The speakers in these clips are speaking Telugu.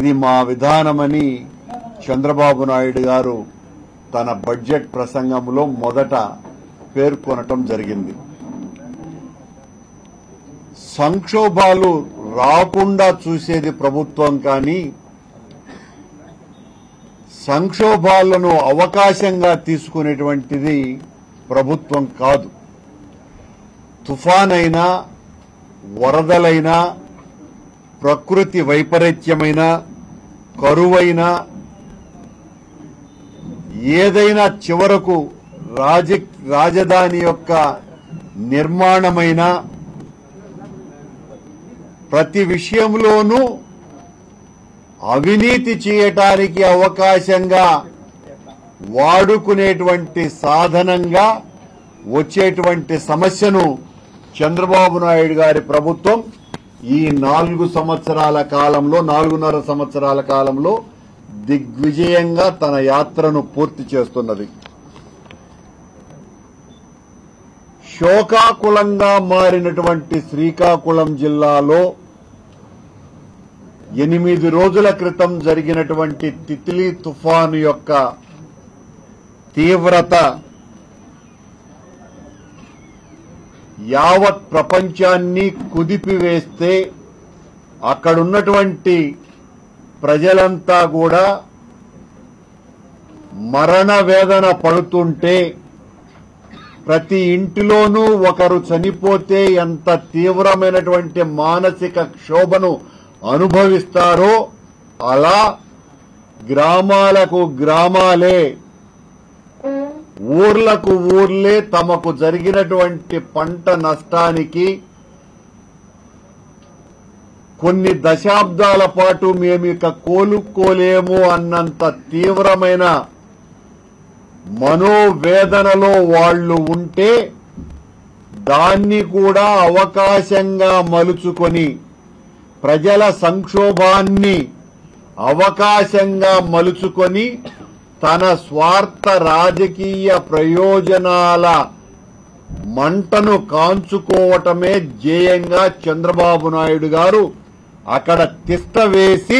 ఇది మా విధానమని చంద్రబాబు నాయుడు గారు తన బడ్జెట్ ప్రసంగంలో మొదట పేర్కొనటం జరిగింది సంక్షోభాలు రాకుండా చూసేది ప్రభుత్వం కానీ సంక్షోభాలను అవకాశంగా తీసుకునేటువంటిది ప్రభుత్వం కాదు తుఫానైనా వరదలైనా ప్రకృతి వైపరీత్యమైన కరువైన ఏదైనా చివరకు రాజ రాజధాని యొక్క నిర్మాణమైన ప్రతి విషయంలోనూ అవినీతి చేయటానికి అవకాశంగా వాడుకునేటువంటి సాధనంగా వచ్చేటువంటి సమస్యను చంద్రబాబు నాయుడు గారి ప్రభుత్వం ఈ నాలుగు సంవత్సరాల కాలంలో నాలుగున్నర సంవత్సరాల కాలంలో దిగ్విజయంగా తన యాత్రను పూర్తి చేస్తున్నది శోకాకులంగా మారినటువంటి శ్రీకాకుళం జిల్లాలో ఎనిమిది రోజుల క్రితం జరిగినటువంటి తిత్లీ తుఫాను యొక్క తీవ్రత యావత్ ప్రపంచాన్ని కుదిపివేస్తే అక్కడున్నటువంటి ప్రజలంతా కూడా మరణ వేదన పడుతుంటే ప్రతి ఇంటిలోనూ ఒకరు చనిపోతే ఎంత తీవ్రమైనటువంటి మానసిక క్షోభను అనుభవిస్తారో అలా గ్రామాలకు గ్రామాలే ఊర్లకు ఊర్లే తమకు జరిగినటువంటి పంట నష్టానికి కొన్ని దశాబ్దాల పాటు మేము ఇక కోలుకోలేము అన్నంత తీవ్రమైన మనోవేదనలో వాళ్ళు ఉంటే దాన్ని కూడా అవకాశంగా మలుచుకొని ప్రజల సంక్షోభాన్ని అవకాశంగా మలుచుకొని తన స్వార్థ రాజకీయ ప్రయోజనాల మంటను కాంచుకోవటమే ధ్యేయంగా చంద్రబాబు నాయుడు గారు అక్కడ తిష్ట వేసి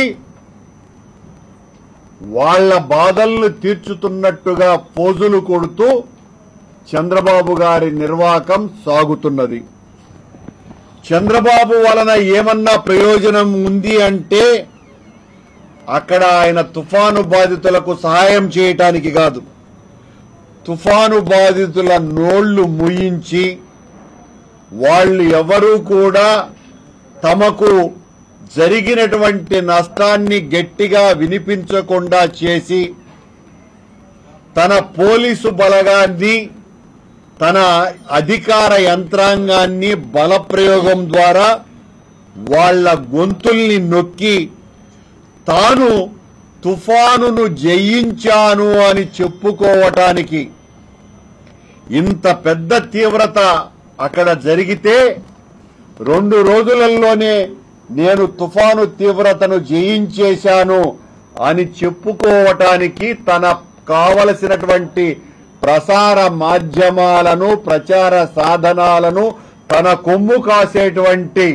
వాళ్ల బాధలను తీర్చుతున్నట్టుగా పోజులు కొడుతూ చంద్రబాబు గారి నిర్వాకం సాగుతున్నది చంద్రబాబు వలన ఏమన్నా ప్రయోజనం ఉంది అంటే అక్కడ ఆయన తుఫాను బాధితులకు సహాయం చేయటానికి కాదు తుఫాను బాధితుల నోళ్లు ముయించి వాళ్ళు ఎవరూ కూడా తమకు జరిగినటువంటి నష్టాన్ని గట్టిగా వినిపించకుండా చేసి తన పోలీసు బలగాన్ని తన అధికార యంత్రాంగాన్ని బలప్రయోగం ద్వారా వాళ్ళ గొంతుల్ని నొక్కి తాను తుఫానును జయించాను అని చెప్పుకోవటానికి ఇంత పెద్ద తీవ్రత అక్కడ జరిగితే రెండు రోజులలోనే నేను తుఫాను తీవ్రతను జయించేశాను అని చెప్పుకోవటానికి తన కావలసినటువంటి ప్రసార మాధ్యమాలను ప్రచార సాధనాలను తన కొమ్ము కాసేటువంటి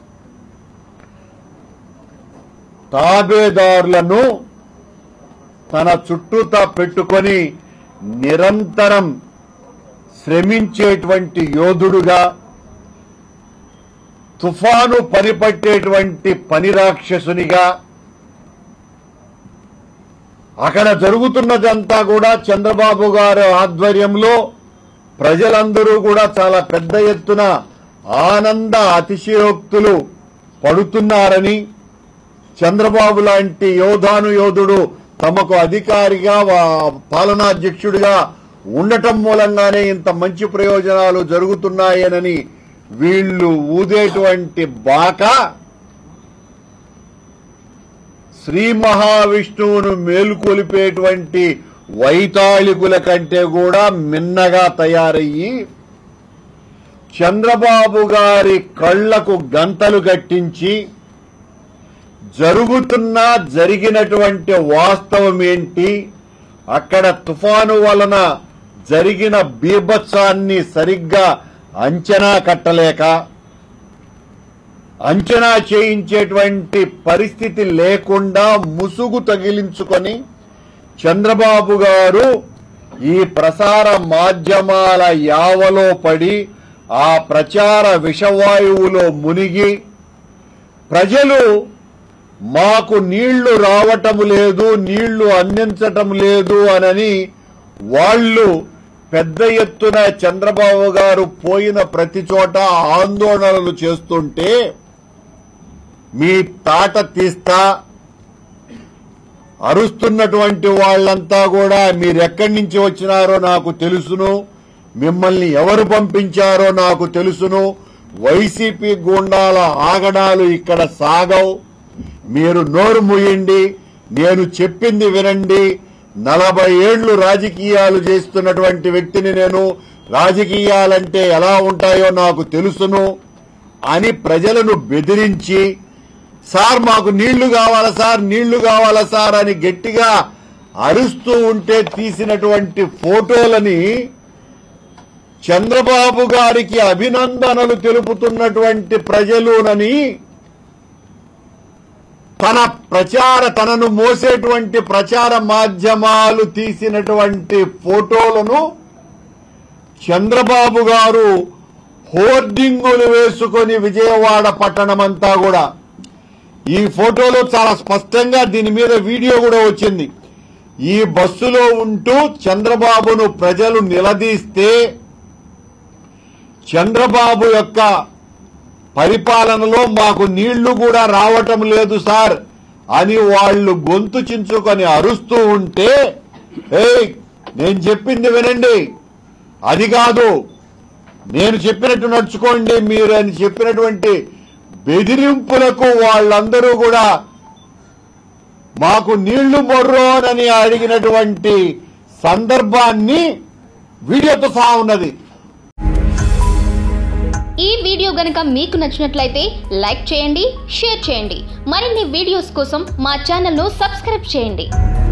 తాబేదారులను తన చుట్టూతా పెట్టుకొని నిరంతరం శ్రమించేటువంటి యోధుడుగా తుఫాను పనిపట్టేటువంటి పని రాక్షసునిగా అక్కడ జరుగుతున్నదంతా కూడా చంద్రబాబు గారి ఆధ్వర్యంలో ప్రజలందరూ కూడా చాలా పెద్ద ఎత్తున ఆనంద అతిశయోక్తులు పడుతున్నారని చంద్రబాబు లాంటి యోధాను యోధుడు తమకు అధికారిగా వా- పాలనాధ్యక్షుడిగా ఉండటం మూలంగానే ఇంత మంచి ప్రయోజనాలు జరుగుతున్నాయనని వీళ్ళు ఊదేటువంటి బాక శ్రీ మహావిష్ణువును మేలుకొలిపేటువంటి వైతాళికుల కంటే కూడా మిన్నగా తయారయ్యి చంద్రబాబు గారి కళ్లకు గంతలు కట్టించి జరుగుతున్న జరిగినటువంటి వాస్తవం ఏంటి అక్కడ తుఫాను వలన జరిగిన బీభత్సాన్ని సరిగ్గా అంచనా కట్టలేక అంచనా చేయించేటువంటి పరిస్థితి లేకుండా ముసుగు తగిలించుకొని చంద్రబాబు గారు ఈ ప్రసార మాధ్యమాల యావలో పడి ఆ ప్రచార విషవాయువులో మునిగి ప్రజలు మాకు నీళ్లు రావటం లేదు నీళ్లు అందించటం లేదు అనని వాళ్ళు పెద్ద ఎత్తున చంద్రబాబు గారు పోయిన ప్రతి చోట ఆందోళనలు చేస్తుంటే మీ తాట తీస్తా అరుస్తున్నటువంటి వాళ్ళంతా కూడా మీరెక్కడి నుంచి వచ్చినారో నాకు తెలుసును మిమ్మల్ని ఎవరు పంపించారో నాకు తెలుసును వైసీపీ గుండాల ఆగడాలు ఇక్కడ సాగవు మీరు నోరు ముయ్యండి నేను చెప్పింది వినండి నలభై ఏళ్లు రాజకీయాలు చేస్తున్నటువంటి వ్యక్తిని నేను రాజకీయాలంటే ఎలా ఉంటాయో నాకు తెలుసును అని ప్రజలను బెదిరించి సార్ మాకు నీళ్లు కావాలా సార్ నీళ్లు కావాలా సార్ అని గట్టిగా అరుస్తూ ఉంటే తీసినటువంటి ఫోటోలని చంద్రబాబు గారికి అభినందనలు తెలుపుతున్నటువంటి ప్రజలునని తన ప్రచార తనను మోసేటువంటి ప్రచార మాధ్యమాలు తీసినటువంటి ఫోటోలను చంద్రబాబు గారు హోర్డింగులు వేసుకొని విజయవాడ పట్టణమంతా కూడా ఈ ఫోటోలో చాలా స్పష్టంగా దీని మీద వీడియో కూడా వచ్చింది ఈ బస్సులో ఉంటూ చంద్రబాబును ప్రజలు నిలదీస్తే చంద్రబాబు యొక్క పరిపాలనలో మాకు నీళ్లు కూడా రావటం లేదు సార్ అని వాళ్ళు గొంతు చించుకొని అరుస్తూ ఉంటే ఏయ్ నేను చెప్పింది వినండి అది కాదు నేను చెప్పినట్టు నడుచుకోండి మీరు అని చెప్పినటువంటి బెదిరింపులకు వాళ్ళందరూ కూడా మాకు నీళ్లు మొర్రోనని అడిగినటువంటి సందర్భాన్ని వీడియోతో సహా ఉన్నది ఈ వీడియో గనక మీకు నచ్చినట్లయితే లైక్ చేయండి షేర్ చేయండి మరిన్ని వీడియోస్ కోసం మా ఛానల్ను సబ్స్క్రైబ్ చేయండి